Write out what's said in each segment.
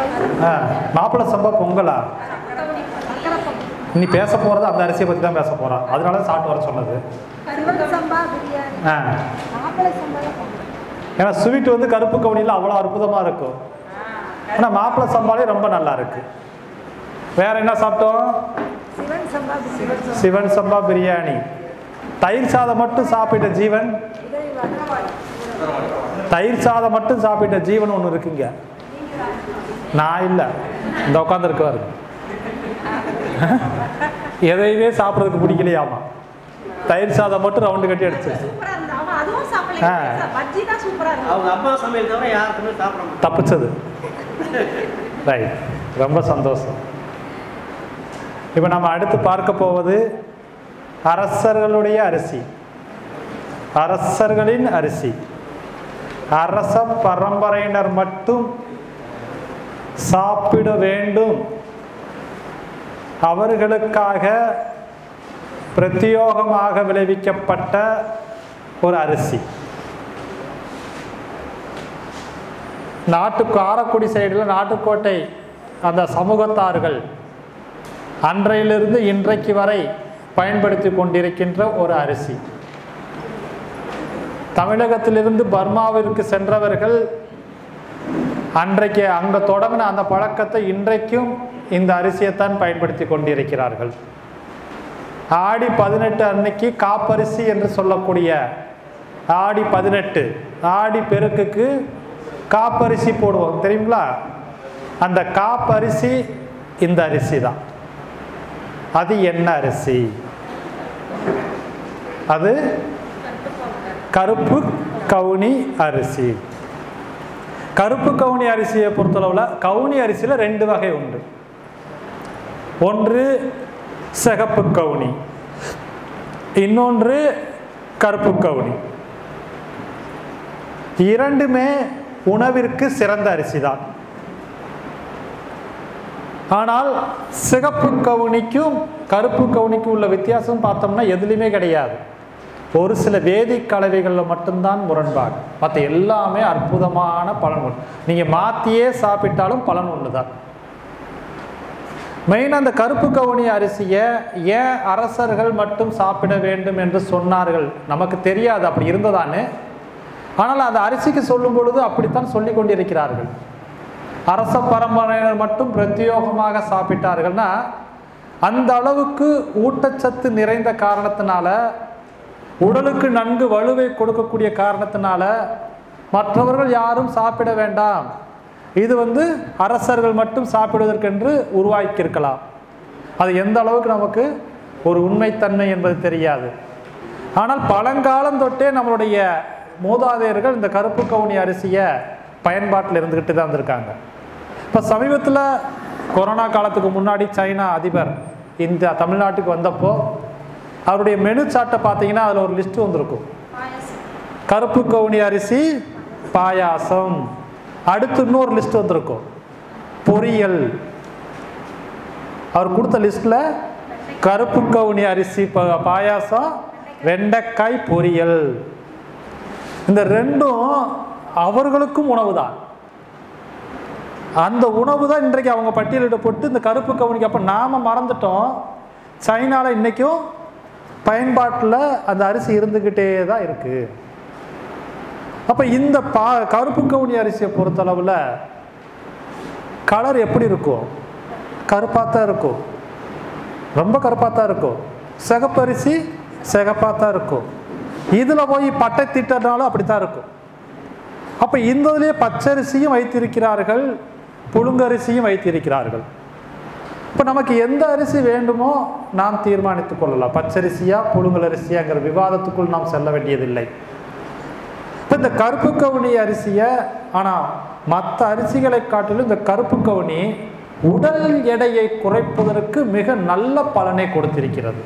ஆ மாப்பிள்ளை சம்பா பொங்கலா நீ பேச போகிறது அந்த அரிசியை பற்றி தான் பேச போகிறான் அதனால தான் சாப்பிட்டு வர சொன்னது சிவன் சம்பா பிரியாணி ஆ மாப்பிள்ளை சம்பா பொங்கல். ஏன்னா ஸ்வீட் வந்து கருப்பு கவுனியில் அவ்வளோ அற்புதமாக இருக்கும் ஆனால் மாப்பிள்ளை சம்பாலே ரொம்ப நல்லா இருக்கு வேற என்ன சாப்பிட்டோம் சிவன் சம்பா பிரியாணி சிவன் சம்பா பிரியாணி தயிர் சாதம் மட்டும் சாப்பிட்ட ஜீவன் இதை வடவாய் தயிர் சாதம் மட்டும் சாப்பிட்ட ஜீவன் ஒன்று இருக்குங்க நான் இல்லை இந்த உட்காந்துருக்காரு எதையுமே சாப்பிட்றதுக்கு பிடிக்கலையாமா தயிர் சாதம் மட்டும் ரவுண்டு கட்டி அடிச்சு சூப்பரா இருந்தா அவன் அதுவும் ஆ. சாப்பிடல பஜ்ஜி தான் சூப்பரா இருக்கும் அவங்க அப்பா சமையல் தவிர யாருக்குமே சாப்பிட மாட்டாங்க தப்பிச்சது ரைட் ரொம்ப சந்தோஷம் இப்போ நம்ம அடுத்து பார்க்க போவது அரசர்களுடைய அரிசி அரசர்களின் அரிசி அரச பரம்பரையினர் மட்டும் சாப்பிட வேண்டும் அவர்களுக்காக பிரத்யோகமாக விளைவிக்கப்பட்ட ஒரு அரிசி நாட்டு காரக்குடி சைடில் நாட்டுக்கோட்டை அந்த சமூகத்தார்கள் அன்றையிலிருந்து இன்றைக்கு வரை பயன்படுத்தி கொண்டிருக்கின்ற ஒரு அரிசி தமிழகத்திலிருந்து பர்மாவிற்கு சென்றவர்கள் அன்றைக்கு அங்கே தொடங்கின அந்த பழக்கத்தை இன்றைக்கும் இந்த அரிசியைத்தான் பயன்படுத்தி கொண்டிருக்கிறார்கள் ஆடி பதினெட்டு அன்னைக்கு காப்பரிசி என்று சொல்லக்கூடிய ஆடி பதினெட்டு ஆடி பெருக்குக்கு காப்பரிசி போடுவோம் தெரியுங்களா அந்த காப்பரிசி இந்த அரிசி தான் அது என்ன அரிசி அது கருப்பு கவுனி அரிசி கருப்பு கவுனி அரிசியை பொறுத்தளவில் கவுனி அரிசியில் ரெண்டு வகை உண்டு ஒன்று சிகப்பு கவுனி இன்னொன்று கருப்பு கவுனி இரண்டுமே உணவிற்கு சிறந்த அரிசி தான் ஆனால் சிகப்பு கவுனிக்கும் கருப்பு கவுனிக்கும் உள்ள வித்தியாசம் பார்த்தோம்னா எதுலையுமே கிடையாது ஒரு சில வேதிக் கலவைகளில் மட்டும்தான் முரண்பாடு மற்ற எல்லாமே அற்புதமான பலன் உண்டு நீங்கள் மாற்றியே சாப்பிட்டாலும் பலன் ஒன்று தான் மெயினாக அந்த கருப்பு கவுனி அரிசியை ஏன் அரசர்கள் மட்டும் சாப்பிட வேண்டும் என்று சொன்னார்கள் நமக்கு தெரியாது அப்படி இருந்ததான்னு ஆனால் அந்த அரிசிக்கு சொல்லும் பொழுது அப்படித்தான் சொல்லி கொண்டிருக்கிறார்கள் அரச பரம்பரையினர் மட்டும் பிரத்யோகமாக சாப்பிட்டார்கள்னா அந்த அளவுக்கு ஊட்டச்சத்து நிறைந்த காரணத்தினால உடலுக்கு நன்கு வலுவை கொடுக்கக்கூடிய காரணத்தினால மற்றவர்கள் யாரும் சாப்பிட வேண்டாம் இது வந்து அரசர்கள் மட்டும் சாப்பிடுவதற்கென்று உருவாக்கியிருக்கலாம் அது எந்த அளவுக்கு நமக்கு ஒரு உண்மைத்தன்மை என்பது தெரியாது ஆனால் பழங்காலம் தொட்டே நம்மளுடைய மூதாதையர்கள் இந்த கருப்பு கவுனி அரிசியை பயன்பாட்டில் இருந்துக்கிட்டு தான் இருந்திருக்காங்க இப்போ சமீபத்தில் கொரோனா காலத்துக்கு முன்னாடி சைனா அதிபர் இந்த தமிழ்நாட்டுக்கு வந்தப்போ அவருடைய மெனு சார்ட்டை பார்த்தீங்கன்னா அதில் ஒரு லிஸ்ட் வந்திருக்கும் கருப்பு கவுனி அரிசி பாயாசம் அடுத்து இன்னொரு லிஸ்ட் வந்திருக்கும் பொரியல் அவர் கொடுத்த லிஸ்ட்டில் கருப்பு கவுனி அரிசி ப- பாயாசம் வெண்டைக்காய் பொரியல் இந்த ரெண்டும் அவர்களுக்கும் உணவு தான் அந்த உணவு தான் இன்றைக்கு அவங்க பட்டியலிடப்பட்டு இந்த கருப்பு கவுனிக்கு அப்போ நாம் மறந்துட்டோம் சைனாவில் இன்றைக்கும் பயன்பாட்டில் அந்த அரிசி இருந்துக்கிட்டே தான் இருக்குது அப்போ இந்த பா கருப்பு கவுனி அரிசியை பொறுத்தளவில் கலர் எப்படி இருக்கும் கருப்பாக தான் இருக்கும் ரொம்ப கருப்பாக தான் இருக்கும் சிகப்பரிசி சிகப்பாக தான் இருக்கும் இதில் போய் பட்டை திட்டனாலும் அப்படி தான் இருக்கும் அப்போ இந்த இதுலேயே பச்சரிசியும் வைத்திருக்கிறார்கள் புழுங்கரிசியும் வைத்திருக்கிறார்கள் இப்போ நமக்கு எந்த அரிசி வேண்டுமோ நாம் தீர்மானித்துக் கொள்ளலாம் பச்சரிசியா புழுங்கல் அரிசியாங்கிற விவாதத்துக்குள் நாம் செல்ல வேண்டியதில்லை இப்போ இந்த கருப்பு கவுனி அரிசியை ஆனால் மற்ற அரிசிகளை காட்டிலும் இந்த கருப்பு கவுனி உடல் எடையை குறைப்பதற்கு மிக நல்ல பலனை கொடுத்திருக்கிறது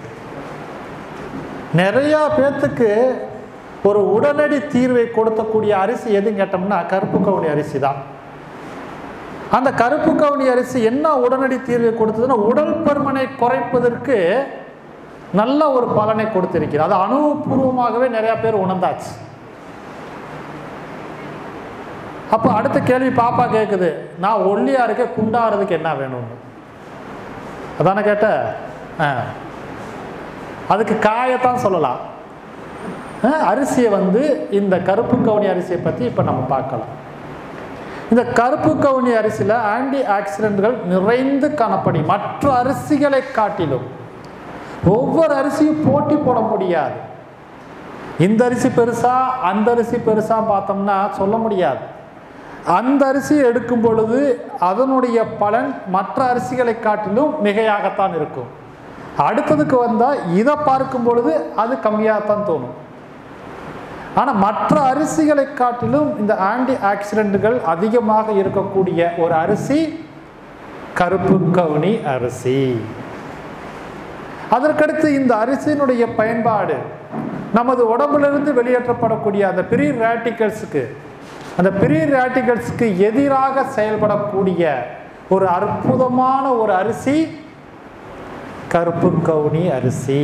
நிறையா பேர்த்துக்கு ஒரு உடனடி தீர்வை கொடுக்கக்கூடிய அரிசி எதுன்னு கேட்டோம்னா கருப்பு கவுனி அரிசி தான் அந்த கருப்பு கவுனி அரிசி என்ன உடனடி தீர்வை கொடுத்ததுன்னா உடல் பருமனை குறைப்பதற்கு நல்ல ஒரு பலனை கொடுத்திருக்கிறது அது அனுபவபூர்வமாகவே நிறைய பேர் உணர்ந்தாச்சு அப்போ அடுத்த கேள்வி பாப்பா கேட்குது நான் ஒல்லியா இருக்க குண்டாகிறதுக்கு என்ன வேணும்னு அதானே கேட்ட ஆ அதுக்கு காயத்தான் சொல்லலாம் ஆ, அரிசியை வந்து இந்த கருப்பு கவுனி அரிசியை பற்றி இப்போ நம்ம பார்க்கலாம் இந்த கருப்பு கவுனி அரிசியில் ஆன்டி ஆக்சிடென்ட்கள் நிறைந்து காணப்படும் மற்ற அரிசிகளை காட்டிலும் ஒவ்வொரு அரிசியும் போட்டி போட முடியாது இந்த அரிசி பெருசா அந்த அரிசி பெருசா பார்த்தோம்னா சொல்ல முடியாது அந்த அரிசி எடுக்கும் பொழுது அதனுடைய பலன் மற்ற அரிசிகளை காட்டிலும் மிகையாகத்தான் இருக்கும் அடுத்ததுக்கு வந்தால் இதை பார்க்கும் பொழுது அது கம்மியாகத்தான் தோணும் ஆனால் மற்ற அரிசிகளை காட்டிலும் இந்த ஆன்டி ஆக்சிடென்ட்கள் அதிகமாக இருக்கக்கூடிய ஒரு அரிசி கருப்பு கவுனி அரிசி அதற்கடுத்து இந்த அரிசியினுடைய பயன்பாடு நமது உடம்பிலிருந்து வெளியேற்றப்படக்கூடிய அந்த பிரி ரேட்டிகல்ஸுக்கு அந்த பிரி ரேட்டிகல்ஸுக்கு எதிராக செயல்படக்கூடிய ஒரு அற்புதமான ஒரு அரிசி கருப்பு கவுனி அரிசி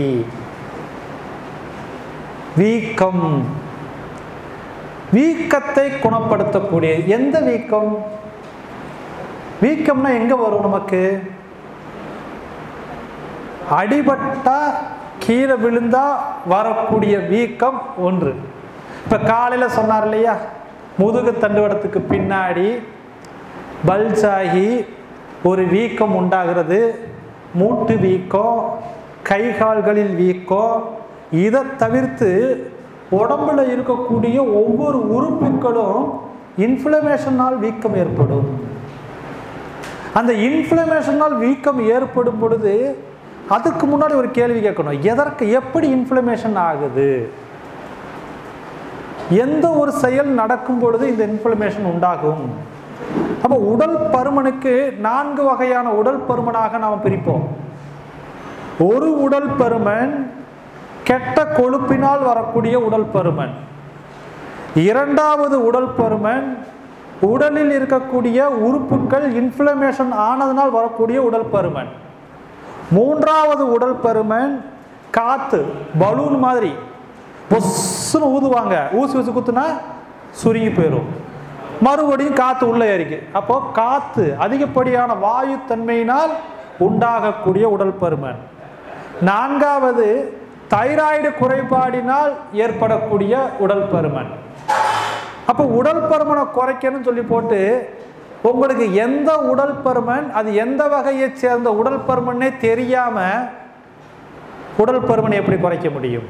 வீக்கம் வீக்கத்தை குணப்படுத்தக்கூடிய எந்த வீக்கம் வீக்கம்னா எங்க வரும் நமக்கு அடிபட்டா கீழே விழுந்தா வரக்கூடிய வீக்கம் ஒன்று இப்ப காலையில சொன்னார் இல்லையா முதுகு தண்டுவடத்துக்கு பின்னாடி பல்ஜ் ஆகி ஒரு வீக்கம் உண்டாகிறது மூட்டு வீக்கம் கை கால்களில் வீக்கம் இதை தவிர்த்து உடம்புல இருக்கக்கூடிய ஒவ்வொரு உறுப்புகளும் இன்ஃப்ளமேஷனால் வீக்கம் ஏற்படும் அந்த இன்ஃப்ளமேஷனால் வீக்கம் ஏற்படும் பொழுது அதுக்கு முன்னாடி ஒரு கேள்வி கேட்கணும் எதற்கு எப்படி இன்ஃப்ளமேஷன் ஆகுது எந்த ஒரு செயல் நடக்கும் பொழுது இந்த இன்ஃப்ளமேஷன் உண்டாகும் அப்போ உடல் பருமனுக்கு நான்கு வகையான உடல் பருமனாக நாம் பிரிப்போம் ஒரு உடல் பருமன் கெட்ட கொழுப்பினால் வரக்கூடிய உடல் பருமன் இரண்டாவது உடல் பருமன் உடலில் இருக்கக்கூடிய உறுப்புகள் இன்ஃப்ளமேஷன் ஆனதனால் வரக்கூடிய உடல் பருமன் மூன்றாவது உடல் பருமன் காத்து பலூன் மாதிரி பொஸ்ஸுன்னு ஊதுவாங்க ஊசி வச்சு குத்துனா சுருங்கி போயிடும் மறுபடியும் காத்து உள்ள ஏறிக்கு அப்போ காத்து அதிகப்படியான வாயு தன்மையினால் உண்டாகக்கூடிய உடல் பருமன் நான்காவது தைராய்டு குறைபாடினால் ஏற்படக்கூடிய உடல் பருமன் அப்போ உடல் பருமனை குறைக்கணும்னு சொல்லி போட்டு உங்களுக்கு எந்த உடல் பருமன் அது எந்த வகையை சேர்ந்த உடல் பருமனே தெரியாம உடல் பருமனை எப்படி குறைக்க முடியும்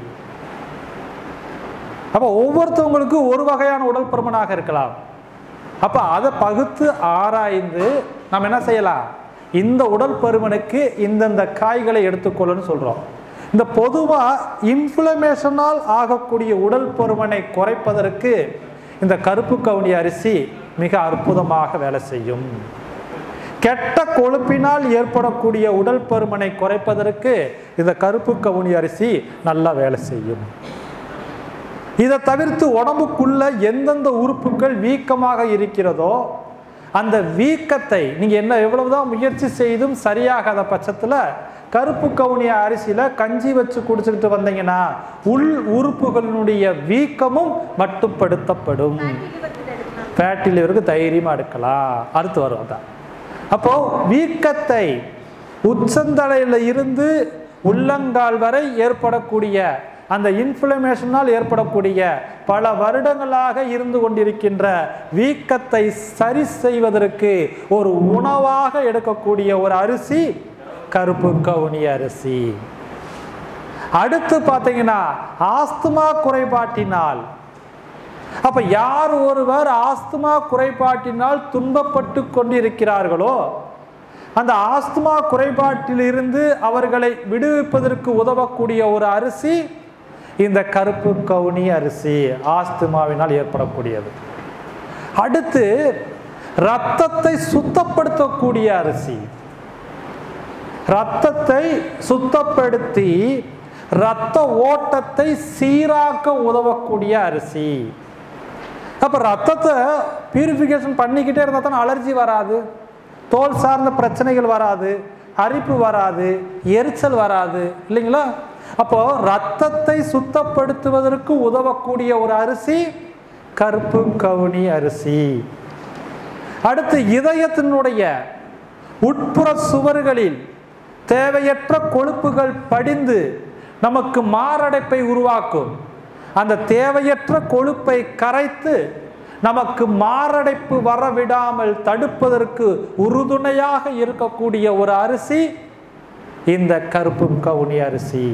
அப்போ ஒவ்வொருத்தவங்களுக்கும் ஒரு வகையான உடல் பருமனாக இருக்கலாம் அப்போ அதை பகுத்து ஆராய்ந்து நம்ம என்ன செய்யலாம் இந்த உடல் பருமனுக்கு இந்தந்த காய்களை எடுத்துக்கொள்ளணும்னு சொல்றோம் இந்த பொதுவாக இன்ஃப்ளமேஷனால் ஆகக்கூடிய உடல் பருமனை குறைப்பதற்கு இந்த கருப்பு கவுனி அரிசி மிக அற்புதமாக வேலை செய்யும் கெட்ட கொழுப்பினால் ஏற்படக்கூடிய உடல் பருமனை குறைப்பதற்கு இந்த கருப்பு கவுனி அரிசி நல்லா வேலை செய்யும் இதை தவிர்த்து உடம்புக்குள்ள எந்தெந்த உறுப்புகள் வீக்கமாக இருக்கிறதோ அந்த வீக்கத்தை நீங்க என்ன எவ்வளவுதான் முயற்சி செய்தும் சரியாகாத பட்சத்துல கருப்பு கவுனிய அரிசியில கஞ்சி வச்சு குடிச்சுக்கிட்டு வந்தீங்கன்னா உள் உறுப்புகளினுடைய வீக்கமும் மட்டுப்படுத்தப்படும் ஃபேட்டி லிவருக்கு தைரியமா எடுக்கலாம் அடுத்து வரும் அதான் அப்போ வீக்கத்தை உச்சந்தலையில இருந்து உள்ளங்கால் வரை ஏற்படக்கூடிய அந்த இன்ஃப்ளமேஷனால் ஏற்படக்கூடிய பல வருடங்களாக இருந்து கொண்டிருக்கின்ற வீக்கத்தை சரி செய்வதற்கு ஒரு உணவாக எடுக்கக்கூடிய ஒரு அரிசி கருப்பு கவுனி அரிசி அடுத்து பார்த்தீங்கன்னா ஆஸ்துமா குறைபாட்டினால் அப்ப யார் ஒருவர் ஆஸ்துமா குறைபாட்டினால் துன்பப்பட்டு கொண்டிருக்கிறார்களோ அந்த ஆஸ்துமா குறைபாட்டிலிருந்து அவர்களை விடுவிப்பதற்கு உதவக்கூடிய ஒரு அரிசி இந்த கருப்பு கவுனி அரிசி ஆஸ்துமாவினால் ஏற்படக்கூடியது அடுத்து ரத்தத்தை சுத்தப்படுத்தக்கூடிய அரிசி ரத்தத்தை சுத்தப்படுத்தி ரத்த ஓட்டத்தை சீராக்க உதவக்கூடிய அரிசி அப்ப ரத்தத்தை பியூரிஃபிகேஷன் பண்ணிக்கிட்டே இருந்தால் தான் அலர்ஜி வராது தோல் சார்ந்த பிரச்சனைகள் வராது அரிப்பு வராது எரிச்சல் வராது இல்லைங்களா அப்போ ரத்தத்தை சுத்தப்படுத்துவதற்கு உதவக்கூடிய ஒரு அரிசி கருப்பு கவுனி அரிசி அடுத்து இதயத்தினுடைய உட்புற சுவர்களில் தேவையற்ற கொழுப்புகள் படிந்து நமக்கு மாரடைப்பை உருவாக்கும் அந்த தேவையற்ற கொழுப்பை கரைத்து நமக்கு மாரடைப்பு வரவிடாமல் தடுப்பதற்கு உறுதுணையாக இருக்கக்கூடிய ஒரு அரிசி இந்த கருப்பு கவுனி அரிசி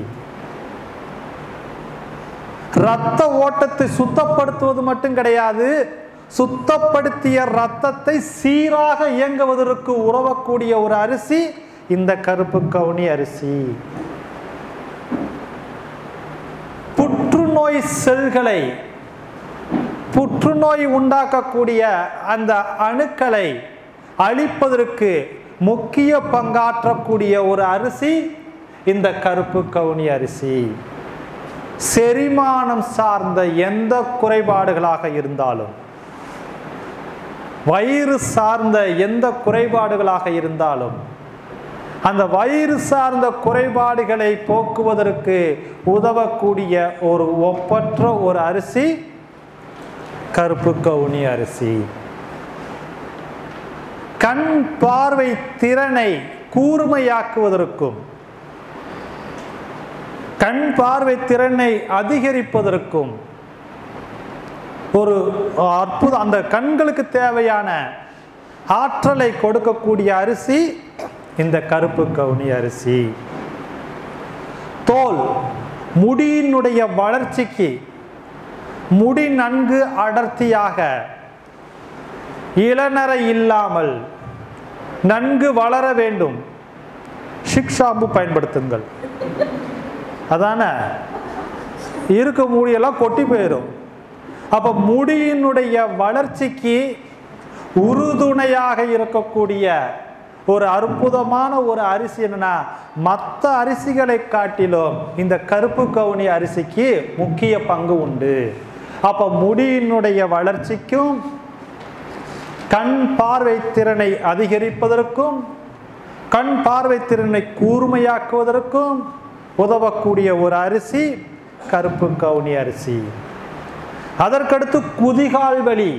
இரத்த ஓட்டத்தை சுத்தப்படுத்துவது மட்டும் கிடையாது சுத்தப்படுத்திய ரத்தத்தை சீராக இயங்குவதற்கு உறவக்கூடிய ஒரு அரிசி இந்த கருப்பு கவுனி அரிசி புற்றுநோய் செல்களை புற்றுநோய் உண்டாக்கக்கூடிய அந்த அணுக்களை அழிப்பதற்கு முக்கிய பங்காற்றக்கூடிய ஒரு அரிசி இந்த கருப்பு கவுனி அரிசி செரிமானம் சார்ந்த எந்த குறைபாடுகளாக இருந்தாலும் வயிறு சார்ந்த எந்த குறைபாடுகளாக இருந்தாலும் அந்த வயிறு சார்ந்த குறைபாடுகளை போக்குவதற்கு உதவக்கூடிய ஒரு ஒப்பற்ற ஒரு அரிசி கருப்பு கவுனி அரிசி கண் பார்வை திறனை கூர்மையாக்குவதற்கும் கண் பார்வை திறனை அதிகரிப்பதற்கும் ஒரு அற்புதம் அந்த கண்களுக்கு தேவையான ஆற்றலை கொடுக்கக்கூடிய அரிசி இந்த கருப்பு கவுனி அரிசி தோல் முடியினுடைய வளர்ச்சிக்கு முடி நன்கு அடர்த்தியாக இளநரை இல்லாமல் நன்கு வளர வேண்டும் ஷிக் ஷாம்பு பயன்படுத்துங்கள் அதான இருக்க முடியெல்லாம் கொட்டி போயிடும் அப்ப முடியினுடைய வளர்ச்சிக்கு உறுதுணையாக இருக்கக்கூடிய ஒரு அற்புதமான ஒரு அரிசி என்னன்னா மற்ற அரிசிகளை காட்டிலும் இந்த கருப்பு கவுனி அரிசிக்கு முக்கிய பங்கு உண்டு அப்ப முடியினுடைய வளர்ச்சிக்கும் கண் பார்வை திறனை அதிகரிப்பதற்கும் கண் பார்வை திறனை கூர்மையாக்குவதற்கும் உதவக்கூடிய ஒரு அரிசி கருப்பு கவுனி அரிசி அதற்கடுத்து குதிகால் வலி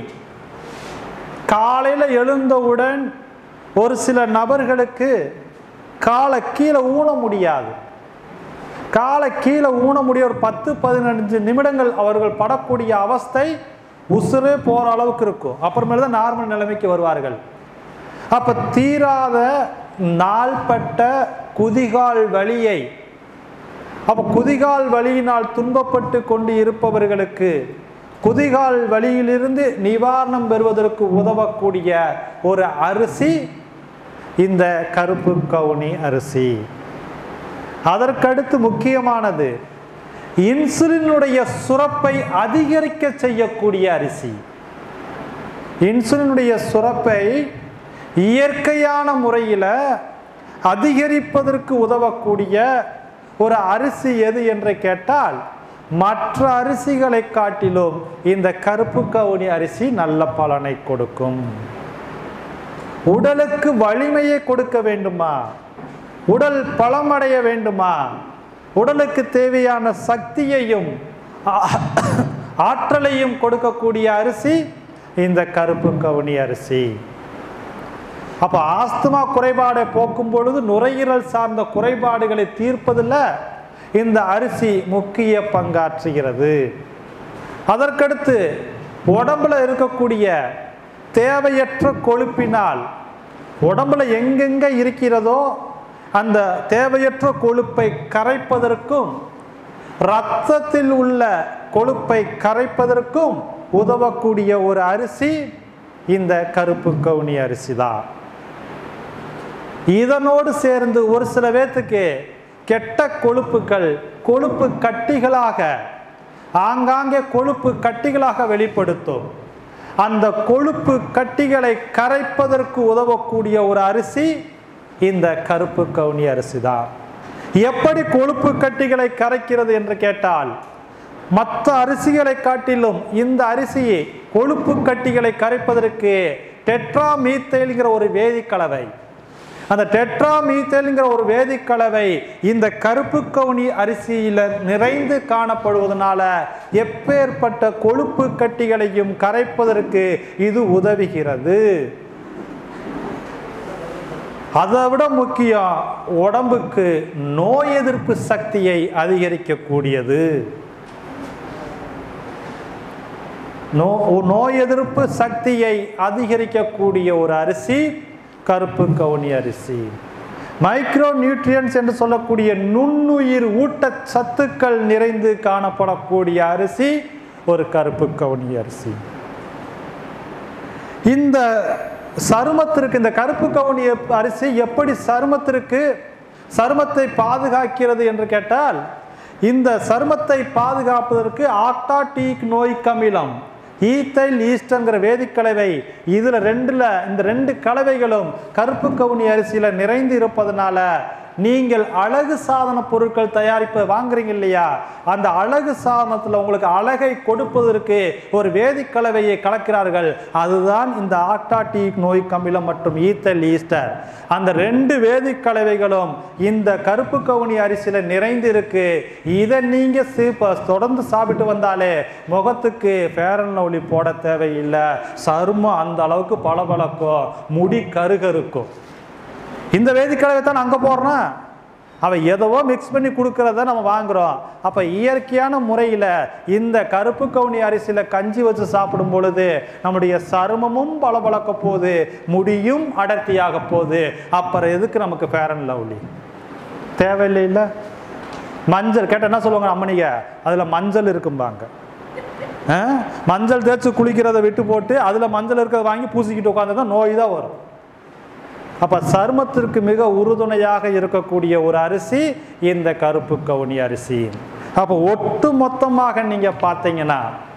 காலையில் எழுந்தவுடன் ஒரு சில நபர்களுக்கு காலை கீழே ஊன முடியாது காலை கீழே ஊன முடிய ஒரு பத்து பதினஞ்சு நிமிடங்கள் அவர்கள் படக்கூடிய அவஸ்தை உசுரே போற அளவுக்கு இருக்கும் அப்புறமேல தான் நார்மல் நிலைமைக்கு வருவார்கள் அப்ப தீராத நாள்பட்ட குதிகால் வலியை அப்ப குதிகால் வலியினால் துன்பப்பட்டு கொண்டு இருப்பவர்களுக்கு குதிகால் வலியிலிருந்து நிவாரணம் பெறுவதற்கு உதவக்கூடிய ஒரு அரிசி இந்த கருப்பு கவுனி அரிசி அதற்கடுத்து முக்கியமானது இன்சுலினுடைய சுரப்பை அதிகரிக்க செய்யக்கூடிய அரிசி இன்சுலினுடைய சுரப்பை இயற்கையான முறையில் அதிகரிப்பதற்கு உதவக்கூடிய ஒரு அரிசி எது என்று கேட்டால் மற்ற அரிசிகளை காட்டிலும் இந்த கருப்பு கவுனி அரிசி நல்ல பலனை கொடுக்கும் உடலுக்கு வலிமையை கொடுக்க வேண்டுமா உடல் பலமடைய வேண்டுமா உடலுக்கு தேவையான சக்தியையும் ஆ- ஆற்றலையும் கொடுக்கக்கூடிய அரிசி இந்த கருப்பு கவுனி அரிசி அப்ப ஆஸ்துமா குறைபாடை போக்கும் பொழுது நுரையீரல் சார்ந்த குறைபாடுகளை தீர்ப்பதில் இந்த அரிசி முக்கிய பங்காற்றுகிறது அதற்கடுத்து உடம்புல இருக்கக்கூடிய தேவையற்ற கொழுப்பினால் உடம்புல எங்கெங்க இருக்கிறதோ அந்த தேவையற்ற கொழுப்பை கரைப்பதற்கும் இரத்தத்தில் உள்ள கொழுப்பை கரைப்பதற்கும் உதவக்கூடிய ஒரு அரிசி இந்த கருப்பு கவுனி அரிசி தான் இதனோடு சேர்ந்து ஒரு சில பேர்த்துக்கு கெட்ட கொழுப்புகள் கொழுப்பு கட்டிகளாக ஆங்காங்கே கொழுப்பு கட்டிகளாக வெளிப்படுத்தும் அந்த கொழுப்பு கட்டிகளை கரைப்பதற்கு உதவக்கூடிய ஒரு அரிசி இந்த கருப்பு கவுனி அரிசி தான் எப்படி கொழுப்பு கட்டிகளை கரைக்கிறது என்று கேட்டால் மற்ற அரிசிகளை காட்டிலும் இந்த அரிசியை கொழுப்பு கட்டிகளை கரைப்பதற்கு டெட்ரா மீத்தேல்ங்கிற ஒரு வேதிக்கலவை அந்த டெட்ரா மீத்தேல்ங்கிற ஒரு வேதிக்கலவை இந்த கருப்பு கவுனி அரிசியில நிறைந்து காணப்படுவதனால எப்பேற்பட்ட கொழுப்பு கட்டிகளையும் கரைப்பதற்கு இது உதவுகிறது அதை விட முக்கியம் உடம்புக்கு நோய் எதிர்ப்பு சக்தியை அதிகரிக்கக்கூடியது நோ நோய் எதிர்ப்பு சக்தியை அதிகரிக்கக்கூடிய ஒரு அரிசி கருப்பு கவுனி அரிசி மைக்ரோ நியூட்ரியன்ஸ் என்று சொல்லக்கூடிய நுண்ணுயிர் ஊட்டச்சத்துக்கள் நிறைந்து காணப்படக்கூடிய அரிசி ஒரு கருப்பு கவுனி அரிசி இந்த சருமத்திற்கு இந்த கருப்பு கவுனி எப்- அரிசி எப்படி சருமத்திற்கு சருமத்தை பாதுகாக்கிறது என்று கேட்டால் இந்த சருமத்தை பாதுகாப்பதற்கு ஆக்டாடீக் நோய் கமிலம் ஈத்தைல் ஈஸ்டங்கிற வேதிக்கலவை இதுல ரெண்டுல இந்த ரெண்டு கலவைகளும் கருப்பு கவுனி அரிசியில நிறைந்து இருப்பதனால நீங்கள் அழகு சாதன பொருட்கள் தயாரிப்பு வாங்குறீங்க இல்லையா அந்த அழகு சாதனத்துல உங்களுக்கு அழகை கொடுப்பதற்கு ஒரு வேதிக்கலவையை கலக்கிறார்கள் அதுதான் இந்த ஆக்டாட்டிக் நோய் கமிலம் மற்றும் ஈத்தல் ஈஸ்டர் அந்த ரெண்டு வேதிக்கலவைகளும் இந்த கருப்பு கவுனி அரிசியில நிறைந்து இருக்கு இதை நீங்க சீப்ப தொடர்ந்து சாப்பிட்டு வந்தாலே முகத்துக்கு ஃபேர் அண்ட் லவ்லி போட தேவையில்லை சருமம் அந்த அளவுக்கு பளபளக்கும் முடி கருகருக்கும் இந்த வேதிக்கலவை தான் அங்கே போடுறோம் அவன் எதவோ மிக்ஸ் பண்ணி கொடுக்கறத நம்ம வாங்குறோம் அப்போ இயற்கையான முறையில் இந்த கருப்பு கவுனி அரிசியில் கஞ்சி வச்சு சாப்பிடும் பொழுது நம்முடைய சருமமும் பளபளக்க போகுது முடியும் அடர்த்தியாக போகுது அப்புறம் எதுக்கு நமக்கு ஃபேர் அண்ட் லவ்லி தேவையில்லை இல்லை மஞ்சள் கேட்ட என்ன சொல்லுவாங்க அம்மனிங்க அதில் மஞ்சள் இருக்கும்பாங்க ஆ? மஞ்சள் தேய்ச்சி குளிக்கிறத விட்டு போட்டு அதில் மஞ்சள் இருக்கிறத வாங்கி பூசிக்கிட்டு உட்காந்து தான் நோய் தான் வரும் அப்ப சருமத்திற்கு மிக உறுதுணையாக இருக்கக்கூடிய ஒரு அரிசி இந்த கருப்பு கவுனி அரிசி அப்போ ஒட்டு மொத்தமாக நீங்க பார்த்தீங்கன்னா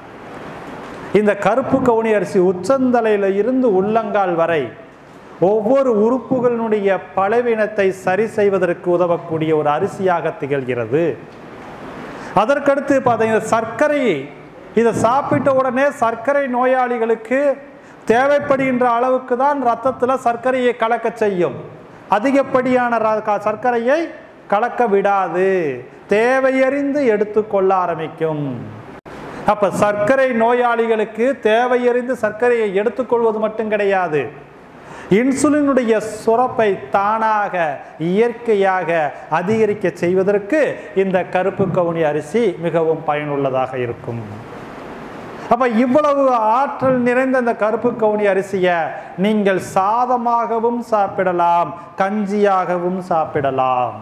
இந்த கருப்பு கவுனி அரிசி உச்சந்தலையில இருந்து உள்ளங்கால் வரை ஒவ்வொரு உறுப்புகளினுடைய பலவீனத்தை சரி செய்வதற்கு உதவக்கூடிய ஒரு அரிசியாக திகழ்கிறது அதற்கடுத்து பார்த்தீங்கன்னா சர்க்கரை இதை சாப்பிட்ட உடனே சர்க்கரை நோயாளிகளுக்கு தேவைப்படுகின்ற அளவுக்கு தான் ரத்தத்தில் சர்க்கரையை கலக்க செய்யும் அதிகப்படியான ர- க- சர்க்கரையை கலக்க விடாது தேவையறிந்து எடுத்துக்கொள்ள ஆரம்பிக்கும் அப்ப சர்க்கரை நோயாளிகளுக்கு தேவையறிந்து சர்க்கரையை எடுத்துக்கொள்வது மட்டும் கிடையாது இன்சுலினுடைய சுரப்பை தானாக இயற்கையாக அதிகரிக்க செய்வதற்கு இந்த கருப்பு கவுனி அரிசி மிகவும் பயனுள்ளதாக இருக்கும் அப்ப இவ்வளவு ஆற்றல் நிறைந்த இந்த கருப்பு கவுனி அரிசியை நீங்கள் சாதமாகவும் சாப்பிடலாம் கஞ்சியாகவும் சாப்பிடலாம்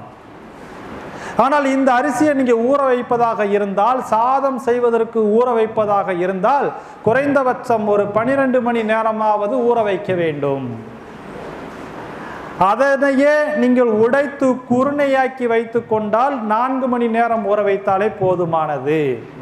ஆனால் இந்த அரிசியை நீங்க ஊற வைப்பதாக இருந்தால் சாதம் செய்வதற்கு ஊற வைப்பதாக இருந்தால் குறைந்தபட்சம் ஒரு பனிரெண்டு மணி நேரமாவது ஊற வைக்க வேண்டும் அதனையே நீங்கள் உடைத்து குருணையாக்கி வைத்துக் கொண்டால் நான்கு மணி நேரம் ஊற வைத்தாலே போதுமானது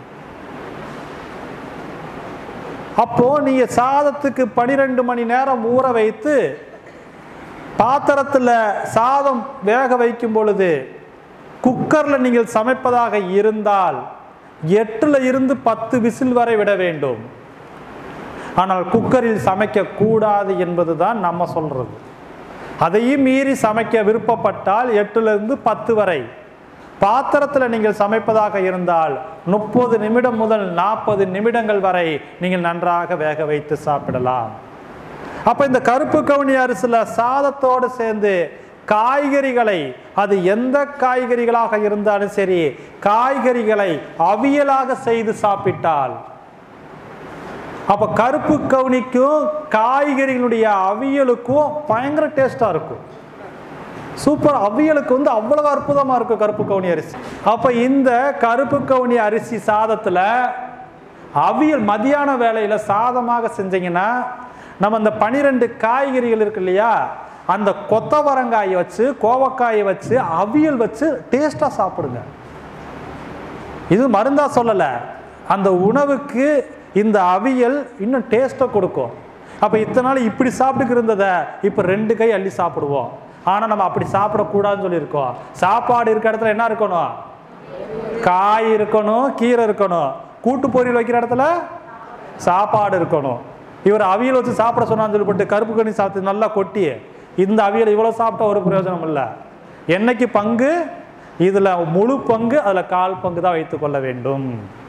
அப்போ நீங்க சாதத்துக்கு பனிரெண்டு மணி நேரம் ஊற வைத்து பாத்திரத்துல சாதம் வேக வைக்கும் பொழுது குக்கர்ல நீங்கள் சமைப்பதாக இருந்தால் எட்டுல இருந்து பத்து விசில் வரை விட வேண்டும் ஆனால் குக்கரில் சமைக்க கூடாது என்பதுதான் நம்ம சொல்றது அதையும் மீறி சமைக்க விருப்பப்பட்டால் எட்டுல இருந்து பத்து வரை பாத்திரத்தில் நீங்கள் சமைப்பதாக இருந்தால் முப்பது நிமிடம் முதல் நாற்பது நிமிடங்கள் வரை நீங்கள் நன்றாக வேக வைத்து சாப்பிடலாம் அப்ப இந்த கருப்பு கவுனி அரிசில சாதத்தோடு சேர்ந்து காய்கறிகளை அது எந்த காய்கறிகளாக இருந்தாலும் சரி காய்கறிகளை அவியலாக செய்து சாப்பிட்டால் அப்ப கருப்பு கவுனிக்கும் காய்கறிகளுடைய அவியலுக்கும் பயங்கர டேஸ்டா இருக்கும் சூப்பர் அவியலுக்கு வந்து அவ்வளவு அற்புதமா இருக்கும் கருப்பு கவுனி அரிசி அப்ப இந்த கருப்பு கவுனி அரிசி சாதத்துல அவியல் மதியான வேலையில சாதமாக செஞ்சீங்கன்னா நம்ம அந்த பனிரெண்டு காய்கறிகள் இருக்கு இல்லையா அந்த கொத்தவரங்காயை வச்சு கோவக்காயை வச்சு அவியல் வச்சு டேஸ்டா சாப்பிடுங்க இது மருந்தா சொல்லல அந்த உணவுக்கு இந்த அவியல் இன்னும் டேஸ்ட்டை கொடுக்கும் அப்ப இத்தனை நாள் இப்படி சாப்பிட்டுக்கு இருந்ததை இப்ப ரெண்டு கை அள்ளி சாப்பிடுவோம் ஆனா நம்ம அப்படி சாப்பிடக்கூடாதுன்னு சொல்லியிருக்கோம் சாப்பாடு இருக்க இடத்துல என்ன இருக்கணும் காய் இருக்கணும் கீரை இருக்கணும் கூட்டு பொரியல் வைக்கிற இடத்துல சாப்பாடு இருக்கணும் இவர் அவியல் வச்சு சாப்பிட சொன்னான்னு சொல்லிட்டு கருப்பு கண்ணி சாப்பிட்டு நல்லா கொட்டி இந்த அவியல் இவ்வளவு சாப்பிட்டா ஒரு பிரயோஜனம் இல்லை என்னைக்கு பங்கு இதுல முழு பங்கு அதுல கால் பங்கு தான் வைத்துக் கொள்ள வேண்டும்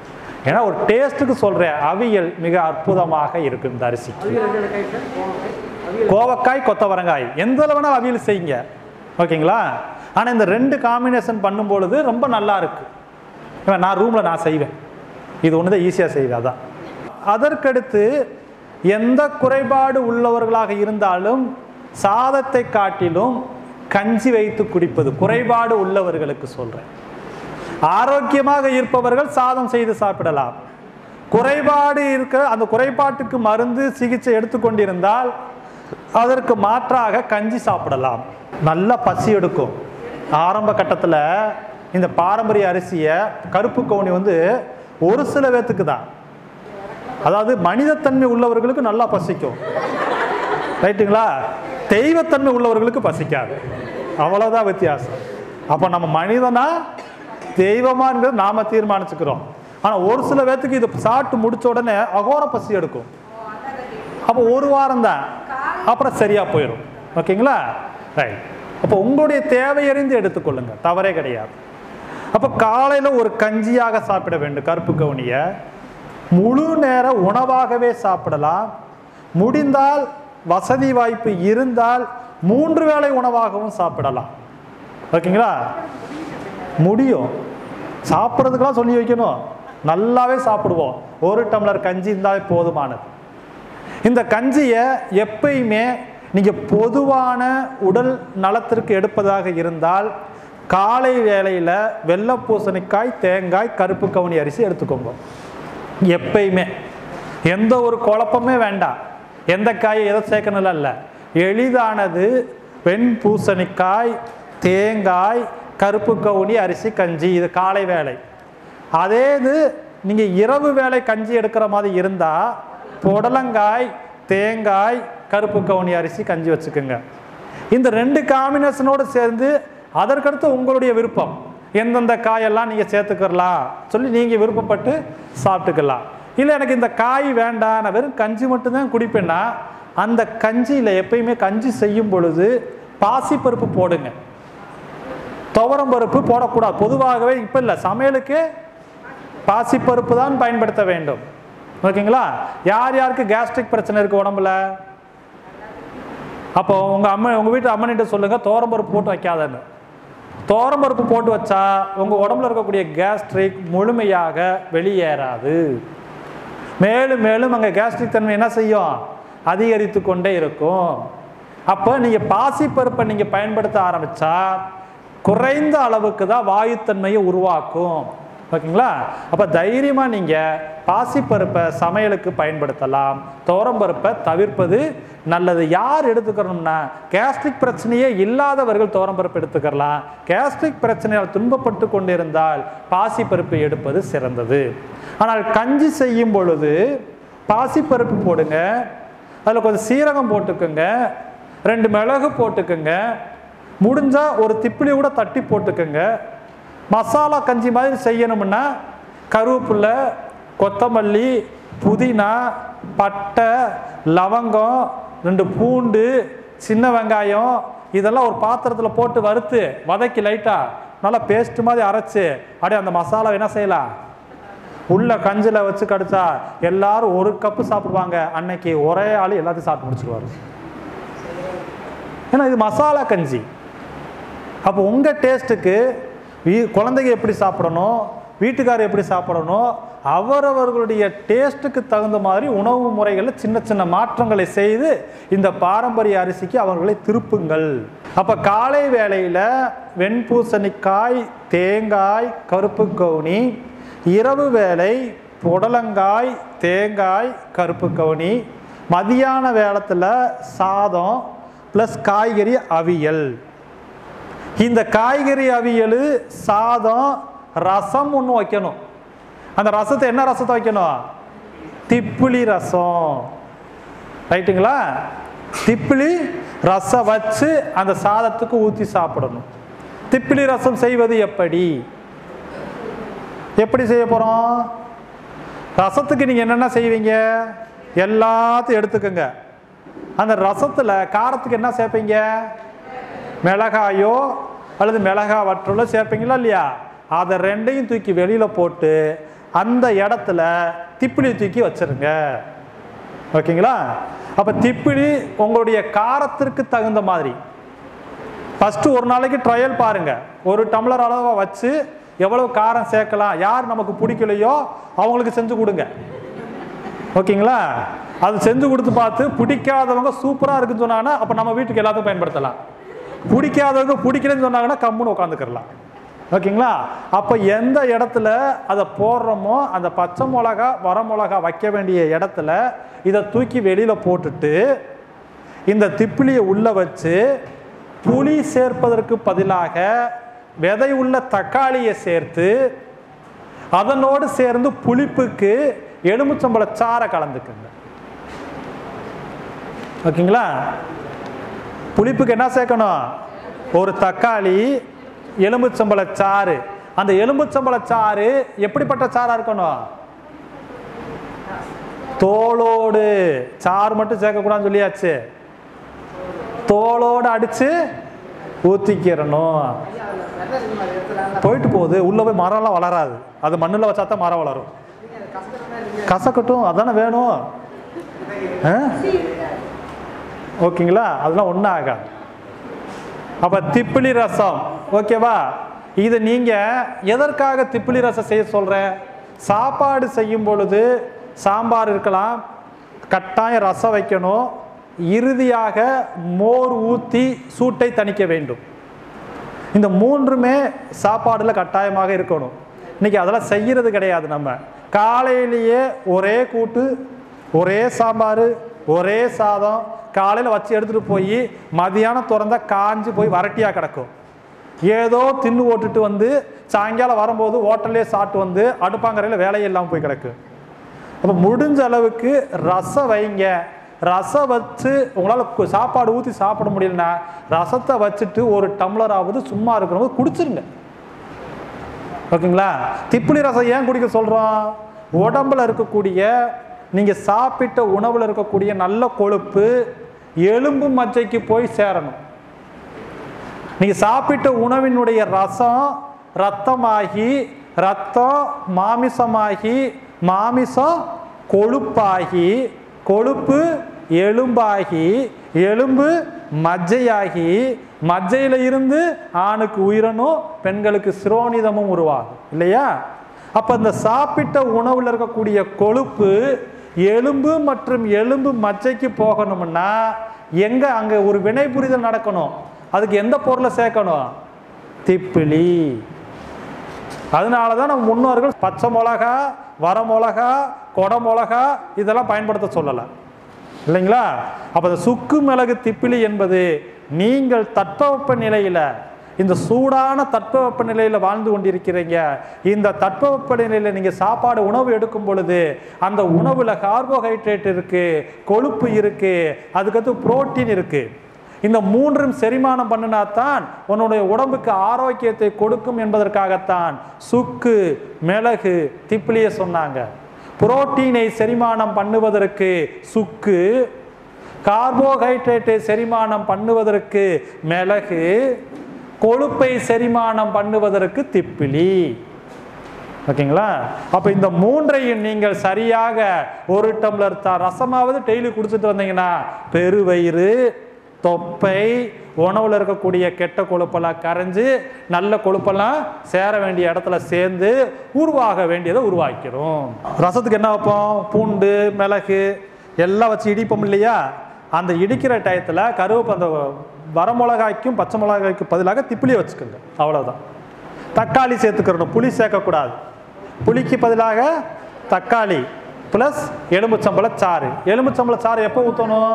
ஏன்னா ஒரு டேஸ்ட்டுக்கு சொல்கிறேன் அவியல் மிக அற்புதமாக இருக்கும் இந்த அரிசிக்கு அவியல் ரெண்டு காய் சார் கோவக்காய் அவியல் கோவக்காய் கொத்தவரங்காய் எந்த வேணாலும் அவியல் செய்யுங்க ஓகேங்களா ஆனால் இந்த ரெண்டு காம்பினேஷன் பண்ணும் பொழுது ரொம்ப நல்லா இருக்கு ஏன்னா நான் ரூமில் நான் செய்வேன் இது ஒன்று தான் ஈஸியாக செய்வேன் அதான் அதற்கடுத்து எந்த குறைபாடு உள்ளவர்களாக இருந்தாலும் சாதத்தை காட்டிலும் கஞ்சி வைத்து குடிப்பது குறைபாடு உள்ளவர்களுக்கு சொல்கிறேன் ஆரோக்கியமாக இருப்பவர்கள் சாதம் செய்து சாப்பிடலாம் குறைபாடு இருக்க அந்த குறைபாட்டுக்கு மருந்து சிகிச்சை எடுத்துக்கொண்டிருந்தால் அதற்கு மாற்றாக கஞ்சி சாப்பிடலாம் நல்ல பசி எடுக்கும் ஆரம்ப கட்டத்தில் இந்த பாரம்பரிய அரிசியை கருப்பு கவுனி வந்து ஒரு சில பேத்துக்கு தான் அதாவது மனிதத்தன்மை உள்ளவர்களுக்கு நல்லா பசிக்கும் ரைட்டுங்களா தெய்வத்தன்மை உள்ளவர்களுக்கு பசிக்காது அவ்வளவுதான் வித்தியாசம் அப்போ நம்ம மனிதனா தெய்வமாங்கிறது நாம தீர்மானிச்சுக்கிறோம் ஆனால் ஒரு சில பேத்துக்கு இது சாப்பிட்டு முடிச்ச உடனே அகோர பசி எடுக்கும் அப்போ ஒரு வாரம் தான் அப்புறம் சரியா போயிடும் ஓகேங்களா ரைட் அப்போ உங்களுடைய தேவையறிந்து எடுத்துக்கொள்ளுங்க தவறே கிடையாது அப்போ காலையில் ஒரு கஞ்சியாக சாப்பிட வேண்டும் கருப்பு கவுனியை முழு நேர உணவாகவே சாப்பிடலாம் முடிந்தால் வசதி வாய்ப்பு இருந்தால் மூன்று வேளை உணவாகவும் சாப்பிடலாம் ஓகேங்களா முடியும் சாப்பிட்றதுக்கெல்லாம் சொல்லி வைக்கணும் நல்லாவே சாப்பிடுவோம் ஒரு டம்ளர் கஞ்சி இருந்தாலே போதுமானது இந்த கஞ்சியை எப்பயுமே நீங்கள் பொதுவான உடல் நலத்திற்கு எடுப்பதாக இருந்தால் காலை வேளையில் வெள்ளை பூசணிக்காய் தேங்காய் கருப்பு கவுனி அரிசி எடுத்துக்கோங்க எப்பயுமே எந்த ஒரு குழப்பமே வேண்டாம் எந்த காயை எதை சேர்க்கணும் இல்லை எளிதானது வெண் பூசணிக்காய் தேங்காய் கருப்பு கவுனி அரிசி கஞ்சி இது காலை வேலை அதே இது நீங்கள் இரவு வேலை கஞ்சி எடுக்கிற மாதிரி இருந்தால் புடலங்காய் தேங்காய் கருப்பு கவுனி அரிசி கஞ்சி வச்சுக்கோங்க இந்த ரெண்டு காம்பினேஷனோடு சேர்ந்து அதற்கடுத்து உங்களுடைய விருப்பம் எந்தெந்த காயெல்லாம் நீங்கள் சேர்த்துக்கலாம் சொல்லி நீங்கள் விருப்பப்பட்டு சாப்பிட்டுக்கலாம் இல்லை எனக்கு இந்த காய் வேண்டாம் நான் வெறும் கஞ்சி மட்டும்தான் குடிப்பேன்னா அந்த கஞ்சியில் எப்பயுமே கஞ்சி செய்யும் பொழுது பாசிப்பருப்பு போடுங்க துவரம் பருப்பு போடக்கூடாது பொதுவாகவே இப்போ இல்லை சமையலுக்கு பாசிப்பருப்பு தான் பயன்படுத்த வேண்டும் ஓகேங்களா யார் யாருக்கு கேஸ்ட்ரிக் பிரச்சனை இருக்கு உடம்புல அப்போ உங்க அம்மா உங்க வீட்டு அம்மனிட்ட சொல்லுங்க பருப்பு போட்டு வைக்காதன்னு பருப்பு போட்டு வச்சா உங்க உடம்புல இருக்கக்கூடிய கேஸ்ட்ரிக் முழுமையாக வெளியேறாது மேலும் மேலும் அங்கே கேஸ்ட்ரிக் தன்மை என்ன செய்யும் அதிகரித்து கொண்டே இருக்கும் அப்போ நீங்கள் பாசிப்பருப்பை நீங்கள் பயன்படுத்த ஆரம்பிச்சா குறைந்த அளவுக்கு தான் வாயுத்தன்மையை உருவாக்கும் ஓகேங்களா அப்போ தைரியமாக நீங்கள் பாசிப்பருப்பை சமையலுக்கு பயன்படுத்தலாம் துவரம்பருப்பை தவிர்ப்பது நல்லது யார் எடுத்துக்கணும்னா கேஸ்ட்ரிக் பிரச்சனையே இல்லாதவர்கள் துவரம்பருப்பு எடுத்துக்கலாம் கேஸ்ட்ரிக் பிரச்சனையால் துன்பப்பட்டு கொண்டிருந்தால் பாசிப்பருப்பு எடுப்பது சிறந்தது ஆனால் கஞ்சி செய்யும் பொழுது பாசிப்பருப்பு போடுங்க அதில் கொஞ்சம் சீரகம் போட்டுக்கோங்க ரெண்டு மிளகு போட்டுக்கோங்க முடிஞ்சா ஒரு திப்பிலி கூட தட்டி போட்டுக்கோங்க மசாலா கஞ்சி மாதிரி செய்யணும்னா கருவேப்பிலை கொத்தமல்லி புதினா பட்டை லவங்கம் ரெண்டு பூண்டு சின்ன வெங்காயம் இதெல்லாம் ஒரு பாத்திரத்தில் போட்டு வறுத்து வதக்கி லைட்டாக நல்லா பேஸ்ட் மாதிரி அரைச்சு அப்படியே அந்த மசாலா என்ன செய்யலாம் உள்ள கஞ்சில் வச்சு கடிச்சா எல்லாரும் ஒரு கப்பு சாப்பிடுவாங்க அன்னைக்கு ஒரே ஆள் எல்லாத்தையும் சாப்பிட்டு முடிச்சிருவாரு ஏன்னா இது மசாலா கஞ்சி அப்போ உங்கள் டேஸ்ட்டுக்கு வீ குழந்தைங்க எப்படி சாப்பிடணும் வீட்டுக்காரர் எப்படி சாப்பிடணும் அவரவர்களுடைய டேஸ்ட்டுக்கு தகுந்த மாதிரி உணவு முறைகளில் சின்ன சின்ன மாற்றங்களை செய்து இந்த பாரம்பரிய அரிசிக்கு அவர்களை திருப்புங்கள் அப்போ காலை வேளையில் வெண்பூசணிக்காய் தேங்காய் கருப்பு கவுனி இரவு வேளை புடலங்காய் தேங்காய் கருப்பு கவுனி மதியான வேளத்தில் சாதம் ப்ளஸ் காய்கறி அவியல் இந்த காய்கறி அவியல் சாதம் ரசம் ஒன்று வைக்கணும் அந்த ரசத்தை என்ன ரசத்தை வைக்கணும் திப்பிலி ரசம் ரைட்டுங்களா திப்பிலி ரசம் வச்சு அந்த சாதத்துக்கு ஊற்றி சாப்பிடணும் திப்பிலி ரசம் செய்வது எப்படி எப்படி செய்ய போகிறோம் ரசத்துக்கு நீங்கள் என்னென்ன செய்வீங்க எல்லாத்தையும் எடுத்துக்கோங்க அந்த ரசத்தில் காரத்துக்கு என்ன சேர்ப்பீங்க மிளகாயோ அல்லது மிளகா வற்றலோ சேர்ப்பீங்களா இல்லையா அதை ரெண்டையும் தூக்கி வெளியில் போட்டு அந்த இடத்துல திப்பிலி தூக்கி வச்சிருங்க ஓகேங்களா அப்ப திப்பிலி உங்களுடைய காரத்திற்கு தகுந்த மாதிரி ஃபர்ஸ்ட் ஒரு நாளைக்கு ட்ரையல் பாருங்க ஒரு டம்ளர் அளவை வச்சு எவ்வளவு காரம் சேர்க்கலாம் யார் நமக்கு பிடிக்கலையோ அவங்களுக்கு செஞ்சு கொடுங்க ஓகேங்களா அது செஞ்சு கொடுத்து பார்த்து பிடிக்காதவங்க சூப்பராக இருக்குன்னு சொன்னாங்கன்னா அப்போ நம்ம வீட்டுக்கு எல்லாத்துக்கும் பயன்படுத்தலாம் பிடிக்காதவங்க பிடிக்கலன்னு சொன்னாங்கன்னா கம்முன்னு உட்காந்துக்கிறலாம் ஓகேங்களா அப்போ எந்த இடத்துல அதை போடுறோமோ அந்த பச்சை மிளகா வர மிளகா வைக்க வேண்டிய இடத்துல இதை தூக்கி வெளியில் போட்டுட்டு இந்த திப்பிலியை உள்ள வச்சு புளி சேர்ப்பதற்கு பதிலாக விதை உள்ள தக்காளியை சேர்த்து அதனோடு சேர்ந்து புளிப்புக்கு எலுமிச்சம்பழ சாறை கலந்துக்குங்க ஓகேங்களா புளிப்புக்கு என்ன சேர்க்கணும் ஒரு தக்காளி எலுமிச்சம்பழ சாறு அந்த எலுமிச்சம்பழ சாறு எப்படிப்பட்ட சாறா இருக்கணும் தோலோடு சாறு மட்டும் சேர்க்கக்கூடாதுன்னு சொல்லியாச்சு தோலோடு அடிச்சு ஊத்திக்கிறணும் போயிட்டு போகுது உள்ள போய் மரம்லாம் வளராது அது மண்ணுல வச்சா தான் மரம் வளரும் கசக்கட்டும் அதானே வேணும் ஆ? ஓகேங்களா அதெல்லாம் ஒன்றும் ஆகாது அப்ப திப்பிலி ரசம் ஓகேவா இது நீங்க எதற்காக திப்பிலி ரசம் செய்ய சொல்றேன் சாப்பாடு செய்யும் பொழுது சாம்பார் இருக்கலாம் கட்டாயம் ரசம் வைக்கணும் இறுதியாக மோர் ஊற்றி சூட்டை தணிக்க வேண்டும் இந்த மூன்றுமே சாப்பாடுல கட்டாயமாக இருக்கணும் இன்னைக்கு அதெல்லாம் செய்யறது கிடையாது நம்ம காலையிலேயே ஒரே கூட்டு ஒரே சாம்பார் ஒரே சாதம் காலையில் வச்சு எடுத்துட்டு போய் மதியானம் திறந்தா காஞ்சு போய் வரட்டியா கிடக்கும் ஏதோ தின்னு ஓட்டுட்டு வந்து சாயங்காலம் வரும்போது ஹோட்டல்லே சாப்பிட்டு வந்து அடுப்பாங்கரையில் வேலையே இல்லாமல் போய் கிடக்கு அப்போ முடிஞ்ச அளவுக்கு ரசம் வைங்க ரசம் வச்சு உங்களால் கு- சாப்பாடு ஊற்றி சாப்பிட முடியலன்னா ரசத்தை வச்சுட்டு ஒரு டம்ளராவது சும்மா இருக்கிறவங்க குடிச்சிருங்க ஓகேங்களா திப்பிலி ரசம் ஏன் குடிக்க சொல்கிறோம் உடம்புல இருக்கக்கூடிய நீங்கள் சாப்பிட்ட உணவில் இருக்கக்கூடிய நல்ல கொழுப்பு எலும்பு மஜ்ஜைக்கு போய் சேரணும் நீங்க சாப்பிட்ட உணவினுடைய ரசம் ரத்தமாகி ரத்தம் மாமிசமாகி மாமிசம் கொழுப்பாகி கொழுப்பு எலும்பாகி எலும்பு மஜ்ஜையாகி மஜ்ஜையில இருந்து ஆணுக்கு உயிரணும் பெண்களுக்கு சிரோனிதமும் உருவாகும் இல்லையா அப்ப இந்த சாப்பிட்ட உணவுல இருக்கக்கூடிய கொழுப்பு எலும்பு மற்றும் எலும்பு மஜ்ஜைக்கு போகணும்னா எங்க அங்க ஒரு வினை புரிதல் நடக்கணும் அதுக்கு எந்த பொருளை சேர்க்கணும் திப்பிலி அதனால தான் நம்ம முன்னோர்கள் பச்சை மிளகா வர மிளகா கொடை மிளகா இதெல்லாம் பயன்படுத்த சொல்லலை இல்லைங்களா அப்போ இந்த சுக்கு மிளகு திப்பிலி என்பது நீங்கள் தட்பவெப்ப நிலையில இந்த சூடான தட்பவெப்ப நிலையில வாழ்ந்து கொண்டிருக்கிறீங்க இந்த தட்பவெப்ப நிலையில நீங்க சாப்பாடு உணவு எடுக்கும் பொழுது அந்த உணவுல கார்போஹைட்ரேட் இருக்கு கொழுப்பு இருக்கு அதுக்கடுத்து புரோட்டீன் இருக்கு இந்த மூன்றும் செரிமானம் பண்ணினாத்தான் உன்னுடைய உடம்புக்கு ஆரோக்கியத்தை கொடுக்கும் என்பதற்காகத்தான் சுக்கு மிளகு திப்பிலிய சொன்னாங்க புரோட்டீனை செரிமானம் பண்ணுவதற்கு சுக்கு கார்போஹைட்ரேட்டை செரிமானம் பண்ணுவதற்கு மிளகு கொழுப்பை செரிமானம் பண்ணுவதற்கு திப்பிலி ஓகேங்களா அப்ப இந்த மூன்றையும் நீங்கள் சரியாக ஒரு டம்ளர் த ரசமாவது டெய்லி குடிச்சிட்டு வந்தீங்கன்னா பெருவயிறு தொப்பை உணவுல இருக்கக்கூடிய கெட்ட கொழுப்பெல்லாம் கரைஞ்சு நல்ல கொழுப்பெல்லாம் சேர வேண்டிய இடத்துல சேர்ந்து உருவாக வேண்டியதை உருவாக்கிறோம் ரசத்துக்கு என்ன வைப்போம் பூண்டு மிளகு எல்லாம் வச்சு இடிப்போம் இல்லையா அந்த இடிக்கிற டயத்தில் கருவேப்பு அந்த வரமிளகாய்க்கும் பச்சை மிளகாய்க்கும் பதிலாக திப்பிலியை வச்சுக்கோங்க அவ்வளவுதான் தக்காளி சேர்த்துக்கிறணும் புளி சேர்க்கக்கூடாது புளிக்கு பதிலாக தக்காளி ப்ளஸ் எலும்புச்சம்பழ சாறு எலும்புச்சம்பழ சாறு எப்போ ஊற்றணும்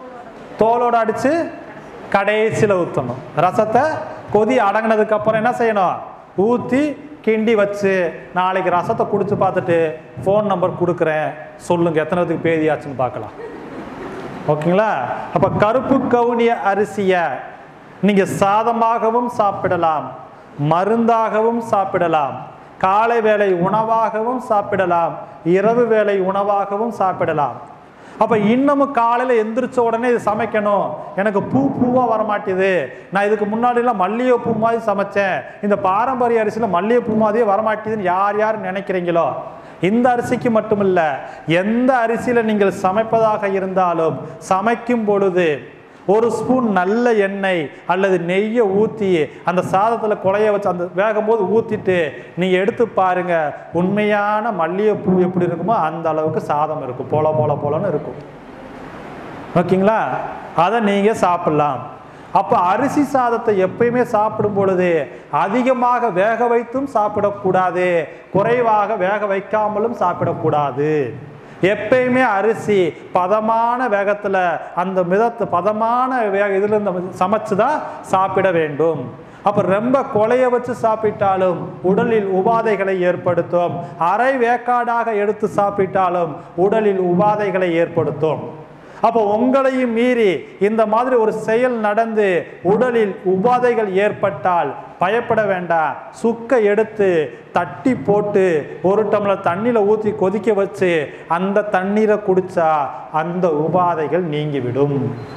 தோலோட அடித்து கடைசியில் ஊற்றணும் ரசத்தை கொதி அடங்கினதுக்கு அப்புறம் என்ன செய்யணும் ஊற்றி கிண்டி வச்சு நாளைக்கு ரசத்தை குடிச்சு பார்த்துட்டு ஃபோன் நம்பர் கொடுக்குறேன் சொல்லுங்க எத்தனை பேத்துக்கு பேதியாச்சுன்னு பார்க்கலாம் ஓகேங்களா அப்ப கருப்பு கவுனிய அரிசியை நீங்க சாதமாகவும் சாப்பிடலாம் மருந்தாகவும் சாப்பிடலாம் காலை வேளை உணவாகவும் சாப்பிடலாம் இரவு வேளை உணவாகவும் சாப்பிடலாம் அப்போ இன்னமும் காலையில் எந்திரிச்ச உடனே இது சமைக்கணும் எனக்கு பூ பூவாக வர மாட்டேது நான் இதுக்கு முன்னாடிலாம் மல்லிகைப்பூ மாதிரி சமைச்சேன் இந்த பாரம்பரிய அரிசியில் மல்லிகைப்பூ மாதிரியே வர மாட்டேதுன்னு யார் யார் நினைக்கிறீங்களோ இந்த அரிசிக்கு மட்டுமில்ல எந்த அரிசியில் நீங்கள் சமைப்பதாக இருந்தாலும் சமைக்கும் பொழுது ஒரு ஸ்பூன் நல்ல எண்ணெய் அல்லது நெய்யை ஊற்றி அந்த சாதத்தில் குழைய வச்சு அந்த வேகும் போது ஊற்றிட்டு நீங்கள் எடுத்து பாருங்க உண்மையான மல்லிகைப்பூ எப்படி இருக்குமோ அந்த அளவுக்கு சாதம் இருக்கும் போல போல போலன்னு இருக்கும் ஓகேங்களா அதை நீங்கள் சாப்பிடலாம் அப்போ அரிசி சாதத்தை எப்பயுமே சாப்பிடும் பொழுது அதிகமாக வேக வைத்தும் சாப்பிடக்கூடாது குறைவாக வேக வைக்காமலும் சாப்பிடக்கூடாது எப்பயுமே அரிசி பதமான வேகத்தில் அந்த மிதத்து பதமான வேக இதில் இருந்து சமைச்சு தான் சாப்பிட வேண்டும் அப்போ ரொம்ப கொலைய வச்சு சாப்பிட்டாலும் உடலில் உபாதைகளை ஏற்படுத்தும் அரை வேக்காடாக எடுத்து சாப்பிட்டாலும் உடலில் உபாதைகளை ஏற்படுத்தும் அப்போ உங்களையும் மீறி இந்த மாதிரி ஒரு செயல் நடந்து உடலில் உபாதைகள் ஏற்பட்டால் பயப்பட வேண்டாம் சுக்கை எடுத்து தட்டி போட்டு ஒரு டம்ளர் தண்ணியில் ஊற்றி கொதிக்க வச்சு அந்த தண்ணீரை குடிச்சா அந்த உபாதைகள் நீங்கிவிடும்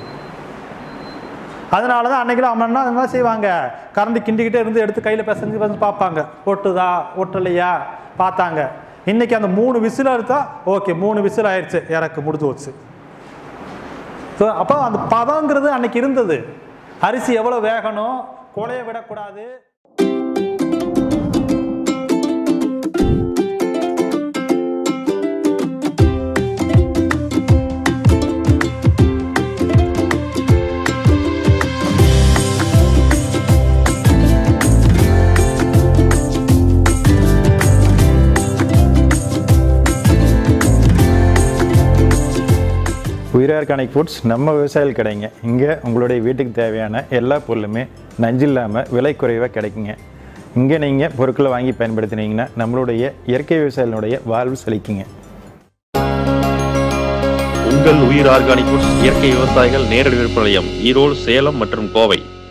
அதனால தான் அன்னைக்கெல்லாம் அம்மன்னா என்ன செய்வாங்க கரண்ட் கிண்டிக்கிட்டே இருந்து எடுத்து கையில் பிசைஞ்சு வந்து பார்ப்பாங்க ஒட்டுதா ஒட்டலையா பார்த்தாங்க இன்னைக்கு அந்த மூணு விசில் எடுத்தா ஓகே மூணு விசில் ஆயிடுச்சு இறக்கு முடிஞ்சு வச்சு ஸோ அப்போ அந்த பதங்கிறது அன்னைக்கு இருந்தது அரிசி எவ்வளோ வேகணும் கொலைய விடக்கூடாது உயிர் ஆர்கானிக் ஃபுட்ஸ் நம்ம விவசாயிகள் கிடைங்க இங்கே உங்களுடைய வீட்டுக்கு தேவையான எல்லா பொருளுமே நஞ்சு இல்லாமல் விலை குறைவாக கிடைக்குங்க இங்கே நீங்கள் பொருட்களை வாங்கி பயன்படுத்தினீங்கன்னா நம்மளுடைய இயற்கை விவசாயிகளுடைய வாழ்வு செழிக்குங்க உங்கள் உயிர் ஆர்கானிக் ஃபுட்ஸ் இயற்கை விவசாயிகள் நேரடி விற்பனை நிலையம் ஈரோடு சேலம் மற்றும் கோவை